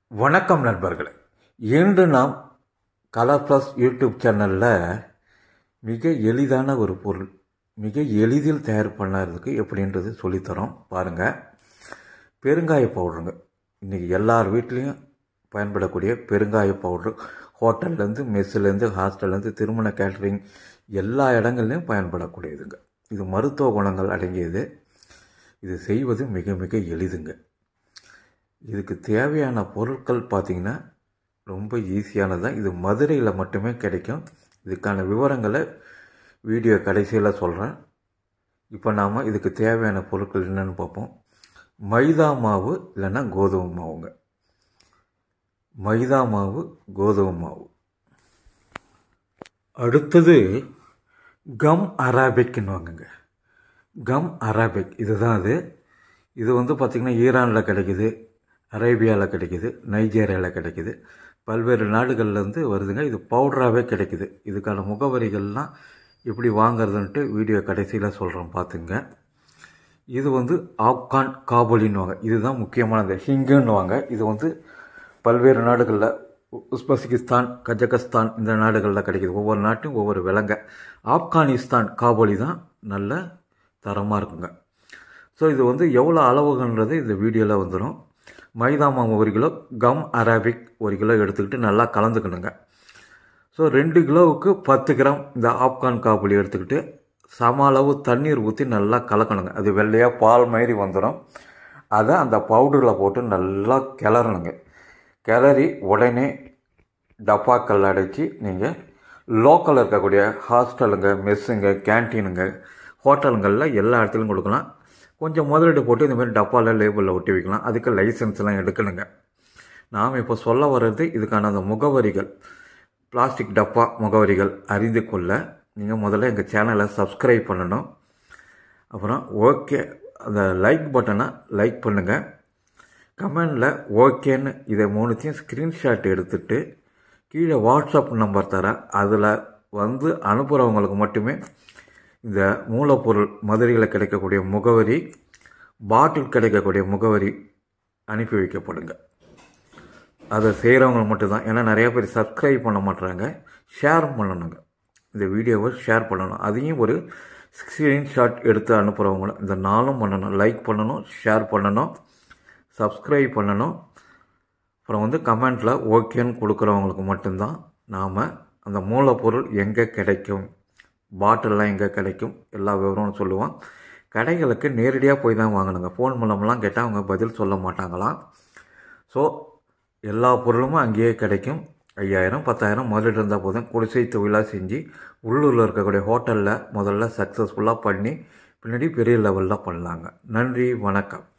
வணக்கம் நண்பர்களே இன்று நாம் கலர் ப்ளஸ் யூடியூப் சேனலில் மிக எளிதான ஒரு பொருள் மிக எளிதில் தயார் பண்ணுறதுக்கு எப்படின்றது சொல்லித்தரோம் பாருங்கள் பெருங்காய பவுடருங்க இன்றைக்கி எல்லார் வீட்லேயும் பயன்படக்கூடிய பெருங்காய பவுட்ரு ஹோட்டல்லேருந்து மெஸ்ஸுலேருந்து ஹாஸ்டல்லேருந்து திருமண கேட்ரிங் எல்லா இடங்கள்லையும் பயன்படக்கூடியதுங்க இது மருத்துவ குணங்கள் அடங்கியது இது செய்வது மிக மிக எளிதுங்க இதுக்கு தேவையான பொருட்கள் பார்த்திங்கன்னா ரொம்ப ஈஸியானது தான் இது மதுரையில் மட்டுமே கிடைக்கும் இதுக்கான விவரங்களை வீடியோ கடைசியில் சொல்கிறேன் இப்போ நாம் இதுக்கு தேவையான பொருட்கள் என்னென்னு பார்ப்போம் மைதா மாவு இல்லைன்னா கோதுமை மாவுங்க மைதா மாவு கோதுமை மாவு அடுத்தது கம் அராபிக்னு வாங்குங்க கம் அராபிக் இதுதான் அது இது வந்து பார்த்திங்கன்னா ஈரானில் கிடைக்குது அரேபியாவில் கிடைக்குது நைஜீரியாவில் கிடைக்குது பல்வேறு நாடுகள்லேருந்து வருதுங்க இது பவுடராகவே கிடைக்குது இதுக்கான முகவரிகள்லாம் எப்படி வாங்குறதுன்ட்டு வீடியோ கடைசியில் சொல்கிறோம் பார்த்துங்க இது வந்து ஆப்கான் காபூலின்னுவாங்க இதுதான் முக்கியமானது ஹிங்குன்னுவாங்க இது வந்து பல்வேறு நாடுகளில் உஸ்பெகிஸ்தான் கஜகஸ்தான் இந்த நாடுகளில் கிடைக்குது ஒவ்வொரு நாட்டும் ஒவ்வொரு விலங்க ஆப்கானிஸ்தான் காபூலி தான் நல்ல தரமாக இருக்குங்க ஸோ இது வந்து எவ்வளோ அளவுகன்றது இந்த வீடியோவில் வந்துடும் மைதா மாவு ஒரு கிலோ கம் அரபிக் ஒரு கிலோ எடுத்துக்கிட்டு நல்லா கலந்துக்கணுங்க ஸோ ரெண்டு கிலோவுக்கு பத்து கிராம் இந்த ஆப்கான் காப்புளி எடுத்துக்கிட்டு சம அளவு தண்ணீர் ஊற்றி நல்லா கலக்கணுங்க அது வெள்ளையாக பால் மாதிரி வந்துடும் அதை அந்த பவுடரில் போட்டு நல்லா கிளறணுங்க கிளறி உடனே டப்பாக்கள் அடைச்சி நீங்கள் லோக்கலில் இருக்கக்கூடிய ஹாஸ்டலுங்க மெஸ்ஸுங்க கேன்டீனுங்க ஹோட்டலுங்களில் எல்லா இடத்துலையும் கொடுக்கலாம் கொஞ்சம் முதலீடு போட்டு இந்த மாதிரி டப்பாவில் லேபிளில் ஒட்டி வைக்கலாம் அதுக்கு லைசன்ஸ்லாம் எடுக்கணுங்க நாம் இப்போ சொல்ல வர்றது இதுக்கான அந்த முகவரிகள் பிளாஸ்டிக் டப்பா முகவரிகள் அறிந்து கொள்ள நீங்கள் முதல்ல எங்கள் சேனலை சப்ஸ்கிரைப் பண்ணணும் அப்புறம் ஓகே அந்த லைக் பட்டனை லைக் பண்ணுங்கள் கமெண்டில் ஓகேன்னு இதை மூணுத்தையும் ஸ்க்ரீன்ஷாட் எடுத்துகிட்டு கீழே வாட்ஸ்அப் நம்பர் தரேன் அதில் வந்து அனுப்புகிறவங்களுக்கு மட்டுமே இந்த மூலப்பொருள் மதுரையில் கிடைக்கக்கூடிய முகவரி பாட்டில் கிடைக்கக்கூடிய முகவரி அனுப்பி வைக்கப்படுங்க அதை செய்கிறவங்க மட்டும்தான் ஏன்னா நிறைய பேர் சப்ஸ்கிரைப் பண்ண மாட்டுறாங்க ஷேர் பண்ணணுங்க இந்த வீடியோவை ஷேர் பண்ணணும் அதையும் ஒரு ஸ்க்ரீன்ஷாட் எடுத்து அனுப்புகிறவங்கள இந்த நாளும் பண்ணணும் லைக் பண்ணணும் ஷேர் பண்ணணும் சப்ஸ்கிரைப் பண்ணணும் அப்புறம் வந்து கமெண்ட்டில் ஓகேன்னு கொடுக்குறவங்களுக்கு மட்டும்தான் நாம் அந்த மூலப்பொருள் எங்கே கிடைக்கும் பாட்டிலெலாம் எங்கே கிடைக்கும் எல்லா விவரமும் சொல்லுவோம் கடைகளுக்கு நேரடியாக போய் தான் வாங்கணுங்க ஃபோன் மூலமெல்லாம் கேட்டால் அவங்க பதில் சொல்ல மாட்டாங்களாம் ஸோ எல்லா பொருளும் அங்கேயே கிடைக்கும் ஐயாயிரம் பத்தாயிரம் முதலீடு இருந்தால் போதும் குடிசை தொழிலாக செஞ்சு உள்ளூரில் இருக்கக்கூடிய ஹோட்டலில் முதல்ல சக்ஸஸ்ஃபுல்லாக பண்ணி பின்னாடி பெரிய லெவலில் பண்ணலாங்க நன்றி வணக்கம்